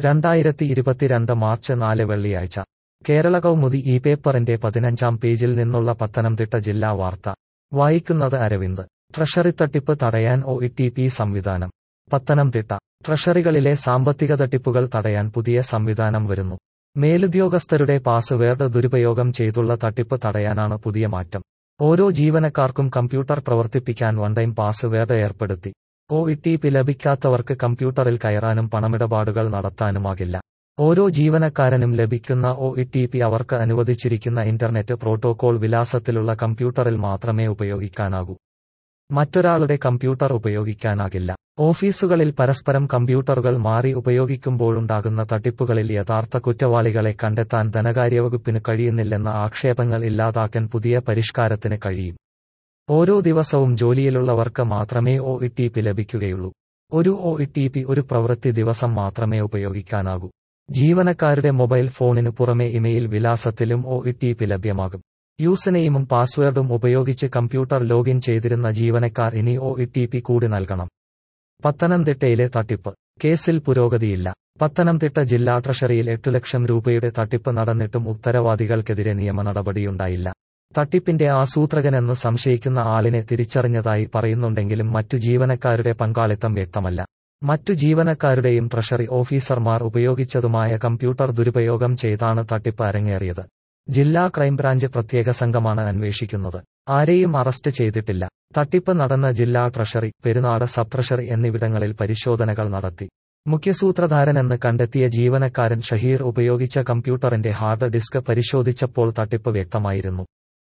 രണ്ടായിരത്തി ഇരുപത്തിരണ്ട് മാർച്ച് നാല് വെള്ളിയാഴ്ച കേരള കൗമുദി ഈ പേപ്പറിന്റെ പതിനഞ്ചാം പേജിൽ നിന്നുള്ള പത്തനംതിട്ട ജില്ലാ വാർത്ത വായിക്കുന്നത് അരവിന്ദ് ട്രഷറി തട്ടിപ്പ് തടയാൻ ഒ ടി പി സംവിധാനം പത്തനംതിട്ട ട്രഷറികളിലെ സാമ്പത്തിക തട്ടിപ്പുകൾ തടയാൻ പുതിയ സംവിധാനം വരുന്നു മേലുദ്യോഗസ്ഥരുടെ പാസ്വേഡ് ദുരുപയോഗം ചെയ്തുള്ള തട്ടിപ്പ് തടയാനാണ് പുതിയ മാറ്റം ഓരോ ജീവനക്കാർക്കും കമ്പ്യൂട്ടർ പ്രവർത്തിപ്പിക്കാൻ വൺ ടൈം പാസ്വേഡ് ഏർപ്പെടുത്തി ഒ ടി പി ലഭിക്കാത്തവർക്ക് കമ്പ്യൂട്ടറിൽ കയറാനും പണമിടപാടുകൾ നടത്താനുമാകില്ല ഓരോ ജീവനക്കാരനും ലഭിക്കുന്ന ഒ ടി പി അവർക്ക് അനുവദിച്ചിരിക്കുന്ന ഇന്റർനെറ്റ് പ്രോട്ടോകോൾ വിലാസത്തിലുള്ള കമ്പ്യൂട്ടറിൽ മാത്രമേ ഉപയോഗിക്കാനാകൂ മറ്റൊരാളുടെ കമ്പ്യൂട്ടർ ഉപയോഗിക്കാനാകില്ല ഓഫീസുകളിൽ പരസ്പരം കമ്പ്യൂട്ടറുകൾ മാറി ഉപയോഗിക്കുമ്പോഴുണ്ടാകുന്ന തട്ടിപ്പുകളിൽ യഥാർത്ഥ കുറ്റവാളികളെ കണ്ടെത്താൻ ധനകാര്യവകുപ്പിന് കഴിയുന്നില്ലെന്ന ആക്ഷേപങ്ങൾ ഇല്ലാതാക്കാൻ പുതിയ പരിഷ്കാരത്തിന് കഴിയും ഓരോ ദിവസവും ജോലിയിലുള്ളവർക്ക് മാത്രമേ ഒ ടി പി ലഭിക്കുകയുള്ളൂ ഒരു ഒ ടി പി ഒരു പ്രവൃത്തി ദിവസം മാത്രമേ ഉപയോഗിക്കാനാകൂ ജീവനക്കാരുടെ മൊബൈൽ ഫോണിന് പുറമെ ഇമെയിൽ വിലാസത്തിലും ഒ ടി പി ലഭ്യമാകും യൂസനെയിമും പാസ്വേഡും ഉപയോഗിച്ച് കമ്പ്യൂട്ടർ ലോഗിൻ ചെയ്തിരുന്ന ജീവനക്കാർ ഇനി ഒ ടി പി കൂടി നൽകണം പത്തനംതിട്ടയിലെ തട്ടിപ്പ് കേസിൽ പുരോഗതിയില്ല പത്തനംതിട്ട ജില്ലാ ട്രഷറിയിൽ എട്ടു ലക്ഷം രൂപയുടെ തട്ടിപ്പ് നടന്നിട്ടും ഉത്തരവാദികൾക്കെതിരെ നിയമ നടപടിയുണ്ടായില്ല തട്ടിപ്പിന്റെ ആസൂത്രകനെന്ന് സംശയിക്കുന്ന ആളിനെ തിരിച്ചറിഞ്ഞതായി പറയുന്നുണ്ടെങ്കിലും മറ്റു ജീവനക്കാരുടെ പങ്കാളിത്തം വ്യക്തമല്ല മറ്റു ജീവനക്കാരുടെയും ട്രഷറി ഓഫീസർമാർ ഉപയോഗിച്ചതുമായ കമ്പ്യൂട്ടർ ദുരുപയോഗം ചെയ്താണ് തട്ടിപ്പ് അരങ്ങേറിയത് ജില്ലാ ക്രൈംബ്രാഞ്ച് പ്രത്യേക സംഘമാണ് അന്വേഷിക്കുന്നത് ആരെയും അറസ്റ്റ് ചെയ്തിട്ടില്ല തട്ടിപ്പ് നടന്ന ജില്ലാ ട്രഷറി പെരുന്നാട് സബ് ട്രഷറി എന്നിവിടങ്ങളിൽ പരിശോധനകൾ നടത്തി മുഖ്യസൂത്രധാരനെന്ന് കണ്ടെത്തിയ ജീവനക്കാരൻ ഷഹീർ ഉപയോഗിച്ച കമ്പ്യൂട്ടറിന്റെ ഹാർഡ് ഡിസ്ക് പരിശോധിച്ചപ്പോൾ തട്ടിപ്പ് വ്യക്തമായിരുന്നു